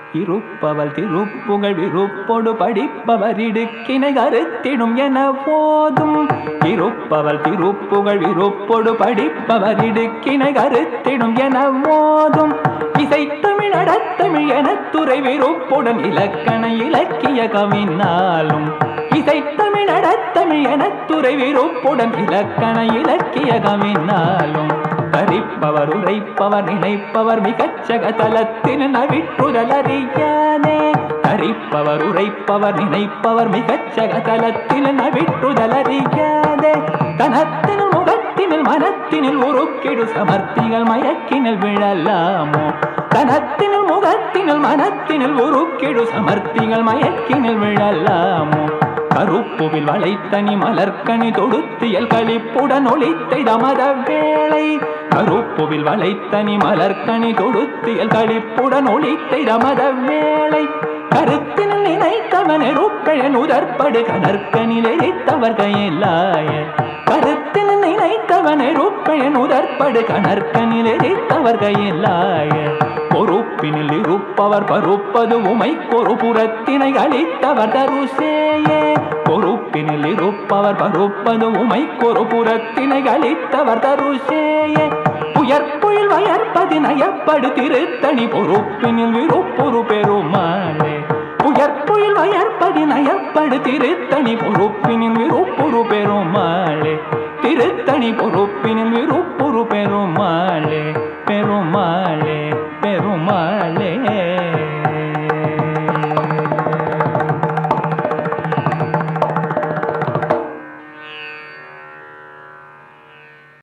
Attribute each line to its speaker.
Speaker 1: இருப்பவள் திருப்புகழ் விருப்பொடு படிப்பவர் இடுக்கினை கருத்திடும் என போதும் இருப்பவள் திருப்புகழ் விருப்பொடு படிப்பவர் இடுக்கினை கருத்திடும் என போதும் இசைத்தமிழ் அடத்தமிழ் என துறை விருப்புடன் இலக்கண இலக்கிய கவினாலும் இசைத்தமிழ் அடத்தமிழ் என துறை விருப்புடன் இலக்கண இலக்கிய கவினாலும் கரிப்பவர் உரைப்பவர் நினைப்பவர் மிகச்சக தலத்தில் நவிற்றுதல் அறியானே கரிப்பவர் உரைப்பவர் நினைப்பவர் மிகச்சக தலத்தில் நவிற்றுதல் அறியாதே கனத்தினில் முகத்தினில் மனத்தினில் உருக்கிடு சமர்த்திகள் மயக்கினில் விழலாமோ கனத்தினில் முகத்தினில் மனத்தினில் உருக்கிடு சமர்த்திகள் மயக்கினில் விழலாமோ கருப்புவில் வளைத்தனி மலர்கனி தொடுத்தியல் களிப்புடன் ஒளித்தை தமத வேளை கருப்புவில் வளைத்தனி மலர்கனி தொடுத்தியல் களிப்புடன் ஒளித்தை தமத வேளை கருத்தினில் நினைத்தவன் எருப்பழன் உதற்படு கணற்கனில் எரித்தவர் கையிலாய கருத்தில் நினைத்தவன் எருப்பழன் உதற்படு கணற்கனில் எரித்தவர் கையிலாய பொறுப்பினில் இருப்பவர் பருப்பது உமை ஒரு புறத்தினை அளித்தவர் தருசேயே பொறுப்பினில் இருப்பவர் பருப்பது உமை ஒரு புறத்தினை அளித்தவர் தருசேயே உயர்ப்புயில் வயற்பதி நயப்படு திருத்தணி பொறுப்பினில் விருப்பொரு பெருமாளே உயர்ப்புயில் வயற்பதி நயப்படு திருத்தணி பொறுப்பினில் விருப்பொரு பெருமாளே திருத்தணி பொறுப்பினில் விருப்ப